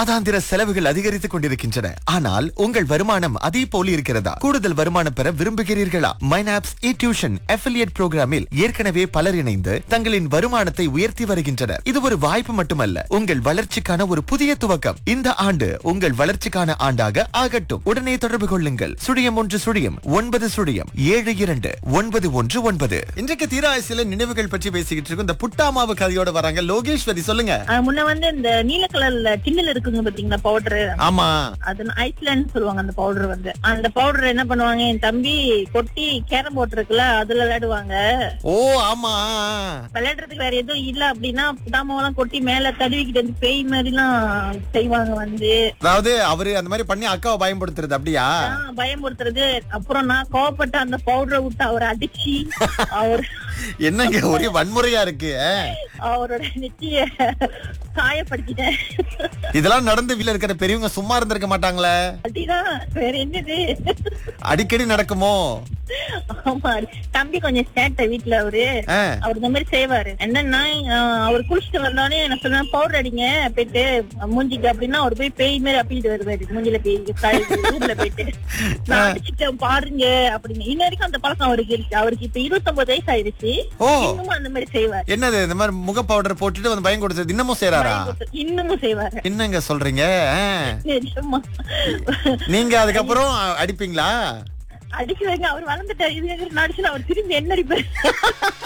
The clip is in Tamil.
மாதாந்திர செலவுகள் அதிகரித்துக் கொண்டிருக்கின்றன ஆனால் உங்கள் வருமானம் அதே போல இருக்கிறதா கூடுதல் வருமானம் பெற விரும்புகிறீர்களா மைனாப்ஸ் இ டியூஷன் அஃபிலியேட் புரோகிராமில் ஏற்கனவே பலர் இணைந்து தங்களின் வருமானத்தை உயர்த்தி வருகின்றனர் இது ஒரு வாய்ப்பு மட்டுமல்ல உங்கள் வளர்ச்சிக்கான ஒரு புதிய துவக்கம் இந்த ஆண்டு உங்கள் வளர்ச்சிக்கான ஆண்டாக ஆகட்டும் உடனே தொடர்பு கொள்ளுங்கள் சுழியம் ஒன்று சுழியம் ஒன்பது சுழியம் ஏழு இரண்டு ஒன்பது ஒன்று ஒன்பது இன்றைக்கு தீராசில நினைவுகள் பற்றி பேசிக்கிட்டு இருக்கோம் இந்த புட்டாமாவு கதையோட வராங்க லோகேஸ்வரி சொல்லுங்க ஆ, முன்ன வந்து இந்த நீல கலர்ல டின்னில் இருக்குங்க பாத்தீங்களா பவுடர் ஆமா அது ஐஸ்லாண்ட் சொல்லுவாங்க அந்த பவுடர் வந்து அந்த பவுடர் என்ன பண்ணுவாங்க என் தம்பி கொட்டி கேரம் போர்ட் இருக்குல்ல அதுல விளையாடுவாங்க ஓ ஆமா விளையாடுறதுக்கு வேற எதுவும் இல்ல அப்படின்னா புதாமாவெல்லாம் கொட்டி மேல தடுவிக்கிட்டு வந்து பேய் மாதிரி எல்லாம் செய்வாங்க வந்து அதாவது அவரு அந்த மாதிரி பண்ணி அக்காவை பயன்படுத்துறது அப்படியா ஆ, பயமுறுத்துறது அப்புறம் நான் கோவப்பட்டு அந்த பவுடரை விட்டு அவரை அடிச்சு அவர் என்னங்க ஒரே வன்முறையா இருக்கு ஆ? அவரோட நெத்திய காயப்படுத்திட்டேன் இதெல்லாம் நடந்து வீட்டுல இருக்கிற பெரியவங்க சும்மா இருந்திருக்க மாட்டாங்களே அப்படிதான் வேற என்னது அடிக்கடி நடக்குமோ ஆமா தம்பி கொஞ்சம் சேட்டை வீட்டுல அவரு ஆ. அவர் இந்த மாதிரி செய்வாரு என்னன்னா ஆஹ், அவர் குளிச்சுட்டு வந்தோடனே நான் சொன்னேன் பவுடர் அடிங்க போயிட்டு மூஞ்சிக்கு அப்படின்னா அவர் போய் பேய் மாதிரி அப்பிட்டு வருவாரு மூஞ்சில பேய் காய் ஊர்ல போயிட்டு நான் அடிச்சுட்டேன் பாருங்க அப்படின்னு இன்ன வரைக்கும் அந்த பழக்கம் அவருக்கு இருக்கு அவருக்கு இப்ப இருபத்தொன்பது வயசு ஆயிடுச்சு ஓ இன்னமும் அந்த மாதிரி செய்வாரு என்னது இந்த மாதிரி முக பவுடர் போட்டுட்டு வந்து பயம் கொடுத்தது இன்னமும் செய்யறாரா இன்னமும் செய்வாரு என்னங்க சொல்றீங்க ஆ. நிஜமா நீங்க அதுக்கப்புறம் அடிப்பீங்களா அடிக்கிறாங்க அவர் வளர்ந்துட்டாரு இது எங்க அடிச்சுன்னா அவர் திரும்பி என்ன அடிப்பாரு